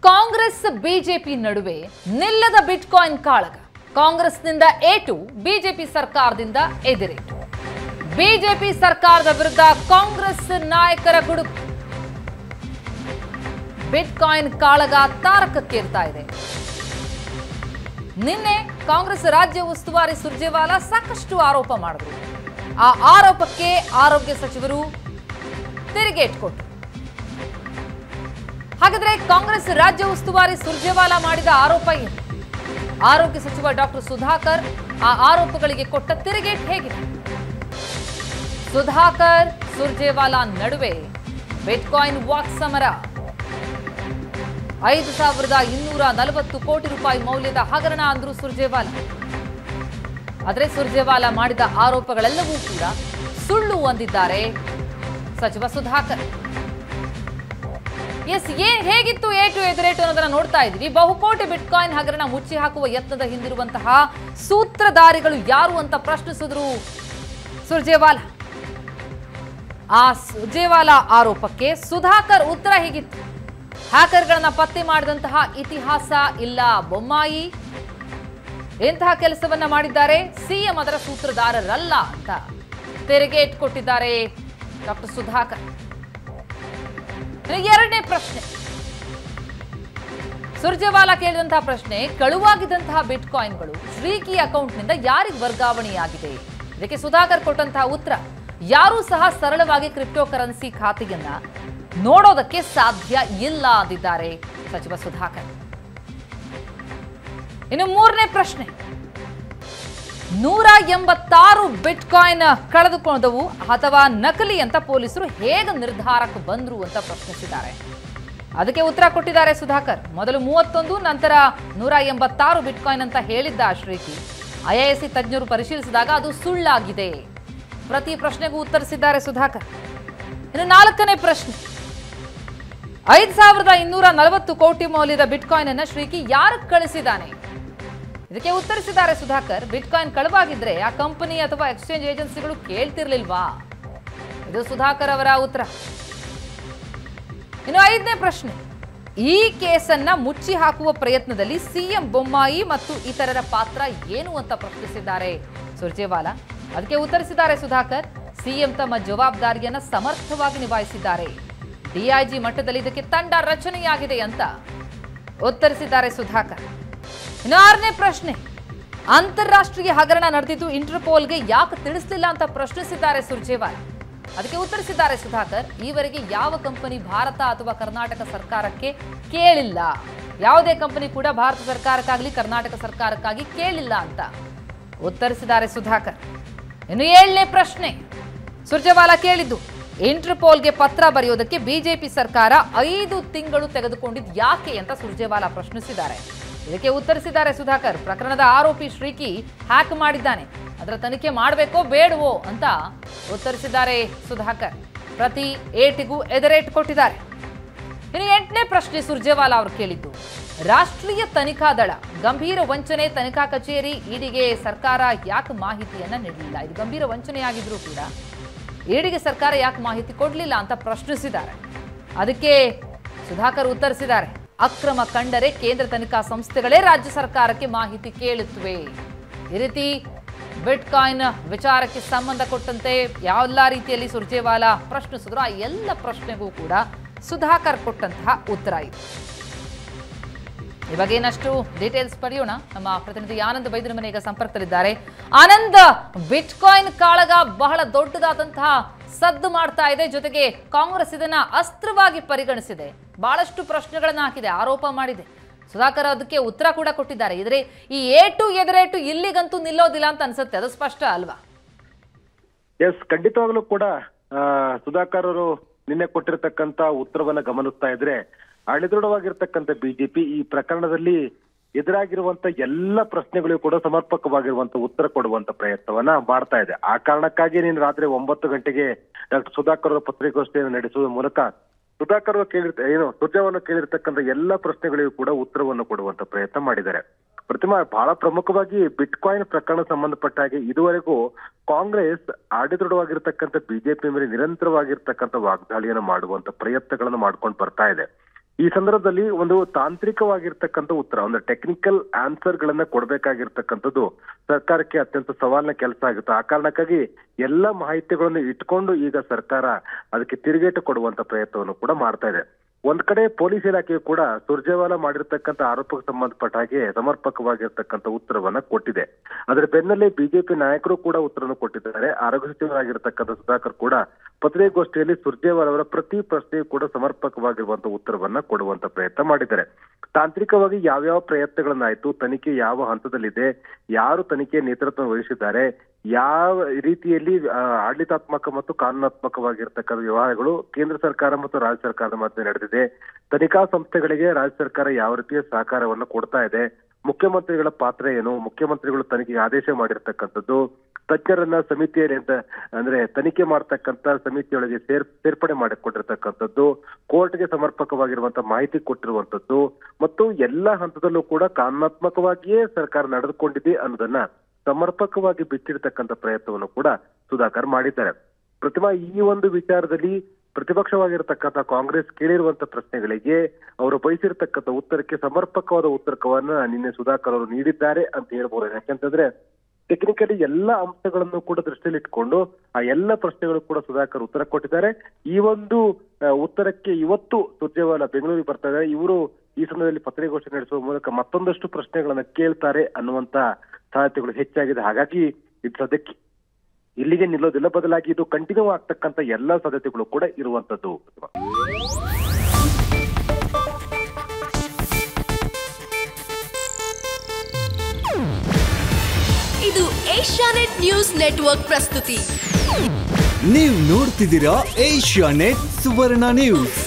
Congress BJP ನಡುವೆ ನಿಲ್ಲದ bitcoin ಕಾಳಗ ಕಾಂಗ್ರೆಸ್ನಿಂದ ಏಟು ಬಿಜೆಪಿ ಸರ್ಕಾರದಿಂದ ಎದಿರೇಟು ಬಿಜೆಪಿ ಸರ್ಕಾರದ ವಿರುದ್ಧ ಕಾಂಗ್ರೆಸ್ ನಾಯಕರ ಗುಡುಗು ಬಿಟ್ಕಾಯಿನ್ ಕಾಳಗ ತಾರಕಕ್ಕೇರ್ತಾ ಇದೆ ನಿನ್ನೆ ಕಾಂಗ್ರೆಸ್ ರಾಜ್ಯ ಉಸ್ತುವಾರಿ ಸುರ್ಜೇವಾಲಾ ಸಾಕಷ್ಟು ಆರೋಪ ಮಾಡಿದ್ರು ಆ ಆರೋಪಕ್ಕೆ ಆರೋಗ್ಯ ಸಚಿವರು ತಿರುಗೇಟ್ ಕೊಟ್ಟರು ಹಾಗಾದ್ರೆ ಕಾಂಗ್ರೆಸ್ ರಾಜ್ಯ ಉಸ್ತುವಾರಿ ಸುರ್ಜೇವಾಲಾ ಮಾಡಿದ ಆರೋಪ ಏನು ಆರೋಗ್ಯ ಸಚಿವ ಡಾಕ್ಟರ್ ಸುಧಾಕರ್ ಆ ಆರೋಪಗಳಿಗೆ ಕೊಟ್ಟ ತಿರುಗೇಟ್ ಹೇಗಿದೆ ಸುಧಾಕರ್ ಸುರ್ಜೇವಾಲಾ ನಡುವೆ ಬಿಟ್ಕಾಯಿನ್ ವಾಕ್ ಸಮರ ಐದು ಸಾವಿರದ ಇನ್ನೂರ ನಲವತ್ತು ಕೋಟಿ ರೂಪಾಯಿ ಮೌಲ್ಯದ ಹಗರಣ ಅಂದ್ರು ಸುರ್ಜೇವಾಲಾ ಆದರೆ ಸುರ್ಜೇವಾಲಾ ಮಾಡಿದ ಆರೋಪಗಳೆಲ್ಲವೂ ಕೂಡ ಸುಳ್ಳು ಅಂದಿದ್ದಾರೆ ಸಚಿವ ಸುಧಾಕರ್ ಎಸ್ ಏನ್ ಹೇಗಿತ್ತು ಏಟು ಎದುರೇಟು ಅನ್ನೋದನ್ನ ನೋಡ್ತಾ ಇದ್ವಿ ಬಹುಕೋಟಿ ಬಿಟ್ಕಾಯಿನ್ ಹಗರಣ ಮುಚ್ಚಿ ಹಾಕುವ ಯತ್ನದ ಹಿಂದಿರುವಂತಹ ಸೂತ್ರಧಾರಿಗಳು ಯಾರು ಅಂತ ಪ್ರಶ್ನಿಸಿದ್ರು ಸುರ್ಜೇವಾಲಾ ಆ ಸುರ್ಜೇವಾಲಾ ಆರೋಪಕ್ಕೆ ಸುಧಾಕರ್ ಉತ್ತರ ಹೀಗಿತ್ತು ಹ್ಯಾಕರ್ಗಳನ್ನ ಪತ್ತೆ ಮಾಡಿದಂತಹ ಇತಿಹಾಸ ಇಲ್ಲ ಬೊಮ್ಮಾಯಿ ಎಂತಹ ಕೆಲಸವನ್ನ ಮಾಡಿದ್ದಾರೆ ಸಿಎಂ ಅದರ ಸೂತ್ರಧಾರರಲ್ಲ ಅಂತ ತೆರಿಗೆ ಇಟ್ಕೊಟ್ಟಿದ್ದಾರೆ ಡಾಕ್ಟರ್ ಸುಧಾಕರ್ ಇನ್ನು ಎರಡನೇ ಪ್ರಶ್ನೆ ಸುರ್ಜೇವಾಲಾ ಕೇಳಿದಂತಹ ಪ್ರಶ್ನೆ ಕಳುವಾಗಿದ್ದಂತಹ ಬಿಟ್ಕಾಯಿನ್ಗಳು ಶ್ರೀಕಿ ಅಕೌಂಟ್ನಿಂದ ಯಾರಿಗೆ ವರ್ಗಾವಣೆಯಾಗಿದೆ ಇದಕ್ಕೆ ಸುಧಾಕರ್ ಕೊಟ್ಟಂತಹ ಉತ್ತರ ಯಾರೂ ಸಹ ಸರಳವಾಗಿ ಕ್ರಿಪ್ಟೋ ಕರೆನ್ಸಿ ಖಾತೆಯನ್ನ ನೋಡೋದಕ್ಕೆ ಸಾಧ್ಯ ಇಲ್ಲ ಅಂದಿದ್ದಾರೆ ಸಚಿವ ಸುಧಾಕರ್ ಇನ್ನು ಮೂರನೇ ಪ್ರಶ್ನೆ ನೂರ ಎಂಬತ್ತಾರು ಬಿಟ್ಕಾಯಿನ್ ಕಳೆದುಕೊಂಡವು ಅಥವಾ ನಕಲಿ ಅಂತ ಪೊಲೀಸರು ಹೇಗೆ ನಿರ್ಧಾರಕ್ಕೆ ಬಂದ್ರು ಅಂತ ಪ್ರಶ್ನಿಸಿದ್ದಾರೆ ಅದಕ್ಕೆ ಉತ್ತರ ಕೊಟ್ಟಿದ್ದಾರೆ ಸುಧಾಕರ್ ಮೊದಲು ಮೂವತ್ತೊಂದು ನಂತರ ನೂರ ಎಂಬತ್ತಾರು ಬಿಟ್ಕಾಯಿನ್ ಅಂತ ಹೇಳಿದ್ದ ಶ್ರೀಕಿ ಐಎಎಸ್ಸಿ ತಜ್ಞರು ಪರಿಶೀಲಿಸಿದಾಗ ಅದು ಸುಳ್ಳಾಗಿದೆ ಪ್ರತಿ ಪ್ರಶ್ನೆಗೂ ಉತ್ತರಿಸಿದ್ದಾರೆ ಸುಧಾಕರ್ ಇನ್ನು ನಾಲ್ಕನೇ ಪ್ರಶ್ನೆ ಐದು ಸಾವಿರದ ಇನ್ನೂರ ನಲವತ್ತು ಕೋಟಿ ಮೌಲ್ಯದ ಬಿಟ್ಕಾಯಿನ್ ಅನ್ನ ಶ್ರೀಕಿ ಯಾರು ಕಳಿಸಿದ್ದಾನೆ ಇದಕ್ಕೆ ಉತ್ತರಿಸಿದ್ದಾರೆ ಸುಧಾಕರ್ ಬಿಟ್ಕಾಯಿನ್ ಕಳುವಾಗಿದ್ರೆ ಆ ಕಂಪನಿ ಅಥವಾ ಎಕ್ಸ್ಚೇಂಜ್ ಏಜೆನ್ಸಿಗಳು ಕೇಳ್ತಿರ್ಲಿಲ್ವಾ ಇದು ಸುಧಾಕರ್ ಅವರ ಉತ್ತರ ಇನ್ನು ಐದನೇ ಪ್ರಶ್ನೆ ಈ ಕೇಸನ್ನ ಮುಚ್ಚಿ ಹಾಕುವ ಪ್ರಯತ್ನದಲ್ಲಿ ಸಿಎಂ ಬೊಮ್ಮಾಯಿ ಮತ್ತು ಇತರರ ಪಾತ್ರ ಏನು ಅಂತ ಪ್ರಶ್ನಿಸಿದ್ದಾರೆ ಸುರ್ಜೇವಾಲಾ ಅದಕ್ಕೆ ಉತ್ತರಿಸಿದ್ದಾರೆ ಸುಧಾಕರ್ ಸಿಎಂ ತಮ್ಮ ಜವಾಬ್ದಾರಿಯನ್ನ ಸಮರ್ಥವಾಗಿ ನಿಭಾಯಿಸಿದ್ದಾರೆ ಡಿಐಜಿ ಮಟ್ಟದಲ್ಲಿ ಇದಕ್ಕೆ ತಂಡ ರಚನೆಯಾಗಿದೆ ಅಂತ ಉತ್ತರಿಸಿದ್ದಾರೆ ಸುಧಾಕರ್ ಇನ್ನು ಆರನೇ ಪ್ರಶ್ನೆ ಅಂತಾರಾಷ್ಟ್ರೀಯ ಹಗರಣ ನಡೆದಿದ್ದು ಇಂಟರ್ಪೋಲ್ಗೆ ಯಾಕೆ ತಿಳಿಸಲಿಲ್ಲ ಅಂತ ಪ್ರಶ್ನಿಸಿದ್ದಾರೆ ಸುರ್ಜೇವಾಲಾ ಅದಕ್ಕೆ ಉತ್ತರಿಸಿದ್ದಾರೆ ಸುಧಾಕರ್ ಈವರೆಗೆ ಯಾವ ಕಂಪನಿ ಭಾರತ ಅಥವಾ ಕರ್ನಾಟಕ ಸರ್ಕಾರಕ್ಕೆ ಕೇಳಿಲ್ಲ ಯಾವುದೇ ಕಂಪನಿ ಕೂಡ ಭಾರತ ಸರ್ಕಾರಕ್ಕಾಗಲಿ ಕರ್ನಾಟಕ ಸರ್ಕಾರಕ್ಕಾಗಿ ಕೇಳಿಲ್ಲ ಅಂತ ಉತ್ತರಿಸಿದ್ದಾರೆ ಸುಧಾಕರ್ ಇನ್ನು ಏಳನೇ ಪ್ರಶ್ನೆ ಸುರ್ಜೇವಾಲಾ ಕೇಳಿದ್ದು ಇಂಟರ್ಪೋಲ್ಗೆ ಪತ್ರ ಬರೆಯೋದಕ್ಕೆ ಬಿಜೆಪಿ ಸರ್ಕಾರ ಐದು ತಿಂಗಳು ತೆಗೆದುಕೊಂಡಿದ್ದು ಯಾಕೆ ಅಂತ ಸುರ್ಜೇವಾಲಾ ಪ್ರಶ್ನಿಸಿದ್ದಾರೆ ಇದಕ್ಕೆ ಉತ್ತರಿಸಿದ್ದಾರೆ ಸುಧಾಕರ್ ಪ್ರಕರಣದ ಆರೋಪಿ ಶ್ರೀಕಿ ಹ್ಯಾಕ್ ಮಾಡಿದ್ದಾನೆ ಅದರ ತನಿಖೆ ಮಾಡಬೇಕೋ ಬೇಡವೋ ಅಂತ ಉತ್ತರಿಸಿದ್ದಾರೆ ಸುಧಾಕರ್ ಪ್ರತಿ ಏಟಿಗೂ ಎದರೇಟ್ ಕೊಟ್ಟಿದ್ದಾರೆ ಇನ್ನು ಎಂಟನೇ ಪ್ರಶ್ನೆ ಸುರ್ಜೇವಾಲಾ ಅವರು ಕೇಳಿದ್ದು ರಾಷ್ಟ್ರೀಯ ತನಿಖಾ ದಳ ಗಂಭೀರ ವಂಚನೆ ತನಿಖಾ ಕಚೇರಿ ಇಡಿಗೆ ಸರ್ಕಾರ ಯಾಕೆ ಮಾಹಿತಿಯನ್ನ ನೀಡಲಿಲ್ಲ ಇದು ಗಂಭೀರ ವಂಚನೆಯಾಗಿದ್ರೂ ಕೂಡ ಇಡಿಗೆ ಸರ್ಕಾರ ಯಾಕೆ ಮಾಹಿತಿ ಕೊಡಲಿಲ್ಲ ಅಂತ ಪ್ರಶ್ನಿಸಿದ್ದಾರೆ ಅದಕ್ಕೆ ಸುಧಾಕರ್ ಉತ್ತರಿಸಿದ್ದಾರೆ ಅಕ್ರಮ ಕಂಡರೆ ಕೇಂದ್ರ ತನಿಖಾ ಸಂಸ್ಥೆಗಳೇ ರಾಜ್ಯ ಸರ್ಕಾರಕ್ಕೆ ಮಾಹಿತಿ ಕೇಳುತ್ತವೆ ಈ ರೀತಿ ಬಿಟ್ಕಾಯಿನ್ ವಿಚಾರಕ್ಕೆ ಸಂಬಂಧಪಟ್ಟಂತೆ ಯಾವೆಲ್ಲ ರೀತಿಯಲ್ಲಿ ಸುರ್ಜೇವಾಲಾ ಪ್ರಶ್ನಿಸಿದ್ರು ಆ ಎಲ್ಲ ಪ್ರಶ್ನೆಗೂ ಕೂಡ ಸುಧಾಕರ್ ಕೊಟ್ಟಂತಹ ಉತ್ತರ ಇದು ಈ ಬಗ್ಗೆ ಇನ್ನಷ್ಟು ಡೀಟೇಲ್ಸ್ ಪಡೆಯೋಣ ನಮ್ಮ ಪ್ರತಿನಿಧಿ ಆನಂದ್ ಬೈದ್ರ ಮನೆ ಈಗ ಸಂಪರ್ಕದಲ್ಲಿದ್ದಾರೆ ಆನಂದ್ ಬಿಟ್ಕಾಯಿನ್ ಕಾಳಗ ಬಹಳ ದೊಡ್ಡದಾದಂತಹ ಸದ್ದು ಮಾಡ್ತಾ ಇದೆ ಜೊತೆಗೆ ಕಾಂಗ್ರೆಸ್ ಇದನ್ನ ಅಸ್ತ್ರವಾಗಿ ಪರಿಗಣಿಸಿದೆ ಬಹಳಷ್ಟು ಪ್ರಶ್ನೆಗಳನ್ನ ಹಾಕಿದೆ ಆರೋಪ ಮಾಡಿದೆ ಸುಧಾಕರ್ ಅದಕ್ಕೆ ಉತ್ತರ ಕೂಡ ಕೊಟ್ಟಿದ್ದಾರೆ ಇದ್ರೆ ಈ ಏಟು ಎದುರೇಟು ಇಲ್ಲಿಗಂತೂ ನಿಲ್ಲೋದಿಲ್ಲ ಅಂತ ಅನ್ಸುತ್ತೆ ಅದು ಸ್ಪಷ್ಟ ಅಲ್ವಾ ಎಸ್ ಖಂಡಿತವಾಗ್ಲೂ ಕೂಡ ಆ, ಸುಧಾಕರ್ ಅವರು ನಿನ್ನೆ ಕೊಟ್ಟಿರ್ತಕ್ಕಂತ ಉತ್ತರವನ್ನ ಗಮನಿಸ್ತಾ ಇದ್ರೆ ಅಳಿದೃಢವಾಗಿರ್ತಕ್ಕಂಥ ಬಿಜೆಪಿ ಈ ಪ್ರಕರಣದಲ್ಲಿ ಎದುರಾಗಿರುವಂತ ಎಲ್ಲ ಪ್ರಶ್ನೆಗಳಿಗೂ ಕೂಡ ಸಮರ್ಪಕವಾಗಿರುವಂತ ಉತ್ತರ ಕೊಡುವಂತ ಪ್ರಯತ್ನವನ್ನ ಮಾಡ್ತಾ ಇದೆ ಆ ಕಾರಣಕ್ಕಾಗಿ ನೀನು ರಾತ್ರಿ ಒಂಬತ್ತು ಗಂಟೆಗೆ ಡಾಕ್ಟರ್ ಸುಧಾಕರ್ ಅವರ ಪತ್ರಿಕಾಗೋಷ್ಠಿಯನ್ನು ನಡೆಸುವ ಮೂಲಕ ಸುಧಾಕರ್ ಅವರು ಕೇಳಿರ್ತ ಏನು ಸುರ್ಜೇವನ್ನು ಕೇಳಿರ್ತಕ್ಕಂಥ ಎಲ್ಲ ಪ್ರಶ್ನೆಗಳಿಗೂ ಕೂಡ ಉತ್ತರವನ್ನು ಕೊಡುವಂತ ಪ್ರಯತ್ನ ಮಾಡಿದ್ದಾರೆ ಪ್ರತಿಮಾ ಬಹಳ ಪ್ರಮುಖವಾಗಿ ಬಿಟ್ಕಾಯಿನ್ ಪ್ರಕರಣ ಸಂಬಂಧಪಟ್ಟ ಹಾಗೆ ಇದುವರೆಗೂ ಕಾಂಗ್ರೆಸ್ ಆಡಳಿತವಾಗಿರ್ತಕ್ಕಂಥ ಬಿಜೆಪಿ ಮೇಲೆ ನಿರಂತರವಾಗಿರ್ತಕ್ಕಂಥ ವಾಗ್ದಾಳಿಯನ್ನು ಮಾಡುವಂತ ಪ್ರಯತ್ನಗಳನ್ನು ಮಾಡ್ಕೊಂಡು ಬರ್ತಾ ಇದೆ ಈ ಸಂದರ್ಭದಲ್ಲಿ ಒಂದು ತಾಂತ್ರಿಕವಾಗಿರ್ತಕ್ಕಂಥ ಉತ್ತರ ಒಂದು ಟೆಕ್ನಿಕಲ್ ಆನ್ಸರ್ ಗಳನ್ನ ಕೊಡ್ಬೇಕಾಗಿರ್ತಕ್ಕಂಥದ್ದು ಸರ್ಕಾರಕ್ಕೆ ಅತ್ಯಂತ ಸವಾಲಿನ ಕೆಲಸ ಆಗುತ್ತೆ ಆ ಕಾರಣಕ್ಕಾಗಿ ಎಲ್ಲ ಮಾಹಿತಿಗಳನ್ನು ಇಟ್ಕೊಂಡು ಈಗ ಸರ್ಕಾರ ಅದಕ್ಕೆ ತಿರುಗೇಟು ಕೊಡುವಂತ ಪ್ರಯತ್ನವನ್ನು ಕೂಡ ಮಾಡ್ತಾ ಇದೆ ಒಂದ್ ಕಡೆ ಪೊಲೀಸ್ ಇಲಾಖೆಯು ಕೂಡ ಸುರ್ಜೇವಾಲಾ ಮಾಡಿರ್ತಕ್ಕಂಥ ಆರೋಪಕ್ಕೆ ಸಂಬಂಧಪಟ್ಟ ಹಾಗೆ ಸಮರ್ಪಕವಾಗಿರ್ತಕ್ಕಂಥ ಉತ್ತರವನ್ನ ಕೊಟ್ಟಿದೆ ಅದರ ಬೆನ್ನಲ್ಲೇ ಬಿಜೆಪಿ ನಾಯಕರು ಕೂಡ ಉತ್ತರವನ್ನು ಕೊಟ್ಟಿದ್ದಾರೆ ಆರೋಗ್ಯ ಸಚಿವರಾಗಿರ್ತಕ್ಕಂಥ ಸುಧಾಕರ್ ಕೂಡ ಪತ್ರಿಕಾಗೋಷ್ಠಿಯಲ್ಲಿ ಸುರ್ಜೇವಾಲಾ ಅವರ ಪ್ರತಿ ಪ್ರಶ್ನೆಯೂ ಕೂಡ ಸಮರ್ಪಕವಾಗಿರುವಂತಹ ಉತ್ತರವನ್ನ ಕೊಡುವಂತ ಪ್ರಯತ್ನ ಮಾಡಿದ್ದಾರೆ ತಾಂತ್ರಿಕವಾಗಿ ಯಾವ್ಯಾವ ಪ್ರಯತ್ನಗಳನ್ನಾಯ್ತು ತನಿಖೆ ಯಾವ ಹಂತದಲ್ಲಿದೆ ಯಾರು ತನಿಖೆ ನೇತೃತ್ವ ವಹಿಸಿದ್ದಾರೆ ಯಾವ ರೀತಿಯಲ್ಲಿ ಆ, ಆಡಳಿತಾತ್ಮಕ ಮತ್ತು ಕಾನೂನಾತ್ಮಕವಾಗಿರ್ತಕ್ಕಂಥ ವ್ಯವಹಾರಗಳು ಕೇಂದ್ರ ಸರ್ಕಾರ ಮತ್ತು ರಾಜ್ಯ ಸರ್ಕಾರದ ಮಧ್ಯೆ ನಡೆದಿದೆ ತನಿಖಾ ಸಂಸ್ಥೆಗಳಿಗೆ ರಾಜ್ಯ ಸರ್ಕಾರ ಯಾವ ರೀತಿಯ ಸಹಕಾರವನ್ನು ಕೊಡ್ತಾ ಇದೆ ಮುಖ್ಯಮಂತ್ರಿಗಳ ಪಾತ್ರ ಏನು ಮುಖ್ಯಮಂತ್ರಿಗಳು ತನಿಖೆಗೆ ಆದೇಶ ಮಾಡಿರ್ತಕ್ಕಂಥದ್ದು ತಜ್ಞರನ್ನ ಸಮಿತಿಯಲ್ಲಿ ಅಂತ ಅಂದ್ರೆ ತನಿಖೆ ಮಾಡ್ತಕ್ಕಂಥ ಸಮಿತಿಯೊಳಗೆ ಸೇರ್ ಸೇರ್ಪಡೆ ಮಾಡಿಕೊಂಡಿರ್ತಕ್ಕಂಥದ್ದು ಕೋರ್ಟ್ಗೆ ಸಮರ್ಪಕವಾಗಿರುವಂತಹ ಮಾಹಿತಿ ಕೊಟ್ಟಿರುವಂತದ್ದು ಮತ್ತು ಎಲ್ಲ ಹಂತದಲ್ಲೂ ಕೂಡ ಕಾನೂನಾತ್ಮಕವಾಗಿಯೇ ಸರ್ಕಾರ ನಡೆದುಕೊಂಡಿದೆ ಅನ್ನೋದನ್ನ ಸಮರ್ಪಕವಾಗಿ ಬಿಚ್ಚಿಡ್ತಕ್ಕಂಥ ಪ್ರಯತ್ನವನ್ನು ಕೂಡ ಸುಧಾಕರ್ ಮಾಡಿದ್ದಾರೆ ಪ್ರತಿಮಾ ಈ ಒಂದು ವಿಚಾರದಲ್ಲಿ ಪ್ರತಿಪಕ್ಷವಾಗಿರ್ತಕ್ಕಂಥ ಕಾಂಗ್ರೆಸ್ ಕೇಳಿರುವಂತ ಪ್ರಶ್ನೆಗಳಿಗೆ ಅವರು ಬಯಸಿರ್ತಕ್ಕಂಥ ಉತ್ತರಕ್ಕೆ ಸಮರ್ಪಕವಾದ ಉತ್ತರವನ್ನ ನಿನ್ನೆ ಸುಧಾಕರ್ ಅವರು ನೀಡಿದ್ದಾರೆ ಅಂತ ಹೇಳ್ಬೋದು ಯಾಕಂತಂದ್ರೆ ಟೆಕ್ನಿಕಲಿ ಎಲ್ಲ ಅಂಶಗಳನ್ನು ಕೂಡ ದೃಷ್ಟಿಯಲ್ಲಿ ಇಟ್ಕೊಂಡು ಆ ಎಲ್ಲ ಪ್ರಶ್ನೆಗಳು ಕೂಡ ಸುಧಾಕರ್ ಉತ್ತರ ಕೊಟ್ಟಿದ್ದಾರೆ ಈ ಒಂದು ಆ, ಉತ್ತರಕ್ಕೆ ಇವತ್ತು ಸುರ್ಜೇವಾಲಾ ಬೆಂಗಳೂರಿಗೆ ಬರ್ತಾ ಇದ್ದಾರೆ ಇವರು ಈ ಸಮಯದಲ್ಲಿ ಪತ್ರಿಕಾಗೋಷ್ಠಿ ನಡೆಸುವ ಮೂಲಕ ಮತ್ತೊಂದಷ್ಟು ಪ್ರಶ್ನೆಗಳನ್ನ ಕೇಳ್ತಾರೆ ಅನ್ನುವಂತ ಸಾಧ್ಯತೆಗಳು ಹೆಚ್ಚಾಗಿದೆ ಹಾಗಾಗಿ ಇದು ಸದ್ಯಕ್ಕೆ ಇಲ್ಲಿಗೆ ನಿಲ್ಲೋದಿಲ್ಲ ಬದಲಾಗಿ ಇದು ಕಂಟಿನ್ಯೂ ಆಗ್ತಕ್ಕಂತ ಎಲ್ಲಾ ಸಾಧ್ಯತೆಗಳು ಕೂಡ ಇರುವಂತದ್ದು ಇದು ಏಷ್ಯಾನೆಟ್ ನ್ಯೂಸ್ ನೆಟ್ವರ್ಕ್ ಪ್ರಸ್ತುತಿ ನೀವು ನೋಡ್ತಿದ್ದೀರಾ ಏಷ್ಯಾ ನೆಟ್ ಸುವರ್ಣ ನ್ಯೂಸ್